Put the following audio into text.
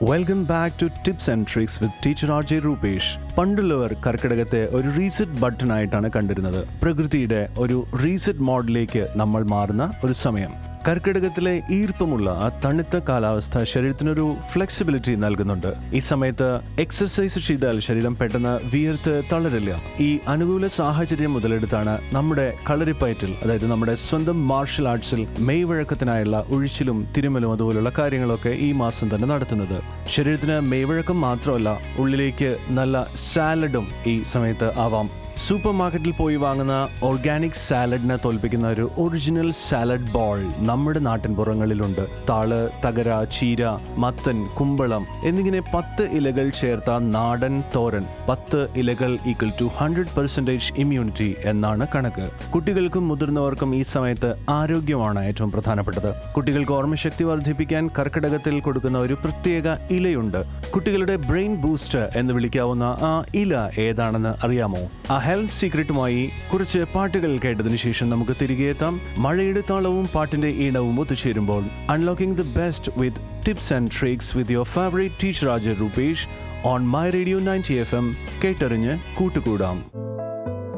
welcome back to tips and tricks with teacher R J Rupesh പണ്ടുള്ളവർ കർക്കിടകത്തെ ഒരു reset button ആയിട്ടാണ് കണ്ടിരുന്നത് പ്രകൃതിയുടെ ഒരു റീസെറ്റ് മോഡിലേക്ക് നമ്മൾ മാറുന്ന ഒരു സമയം കർക്കിടകത്തിലെ ഈർപ്പമുള്ള ആ തണുത്ത കാലാവസ്ഥ ശരീരത്തിനൊരു ഫ്ലെക്സിബിലിറ്റി നൽകുന്നുണ്ട് ഈ സമയത്ത് എക്സസൈസ് ചെയ്താൽ ശരീരം പെട്ടെന്ന് വിയർത്ത് തളരില്ല ഈ അനുകൂല സാഹചര്യം മുതലെടുത്താണ് നമ്മുടെ കളരിപ്പയറ്റിൽ അതായത് നമ്മുടെ സ്വന്തം മാർഷൽ ആർട്സിൽ മെയ് വഴക്കത്തിനായുള്ള ഒഴിച്ചിലും തിരുമലും അതുപോലുള്ള കാര്യങ്ങളൊക്കെ ഈ മാസം തന്നെ നടത്തുന്നത് ശരീരത്തിന് മെയ്വഴക്കം മാത്രമല്ല ഉള്ളിലേക്ക് നല്ല സാലഡും ഈ സമയത്ത് ആവാം സൂപ്പർ മാർക്കറ്റിൽ പോയി വാങ്ങുന്ന ഓർഗാനിക് സാലഡിനെ തോൽപ്പിക്കുന്ന ഒരു ഒറിജിനൽ സാലഡ് ബോൾ നമ്മുടെ നാട്ടിൻപുറങ്ങളിലുണ്ട് താള് തകര ചീര മത്തൻ കുമ്പളം എന്നിങ്ങനെ പത്ത് ഇലകൾ ചേർത്ത നാടൻ തോരൻ പത്ത് ഇലകൾ equal to hundred percentage immunity എന്നാണ് കണക്ക് കുട്ടികൾക്കും മുതിർന്നവർക്കും ഈ സമയത്ത് ആരോഗ്യമാണ് ഏറ്റവും പ്രധാനപ്പെട്ടത് കുട്ടികൾക്ക് ഓർമ്മശക്തി വർദ്ധിപ്പിക്കാൻ കർക്കിടകത്തിൽ കൊടുക്കുന്ന ഒരു പ്രത്യേക ഇലയുണ്ട് കുട്ടികളുടെ ബ്രെയിൻ ബൂസ്റ്റർ എന്ന് വിളിക്കാവുന്ന ആ ഇല ഏതാണെന്ന് അറിയാമോ ആ ഹെൽത്ത് സീക്രട്ടുമായി കുറച്ച് പാട്ടുകൾ കേട്ടതിന് ശേഷം നമുക്ക് തിരികെ എത്താം മഴയുടെ താളവും പാട്ടിന്റെ ഈണവും ഒത്തുചേരുമ്പോൾ unlocking the best with tips and tricks with your favourite teacher Raja Rupesh on my radio ninety F M കേട്ടറിഞ്ഞ് കൂട്ടുകൂടാം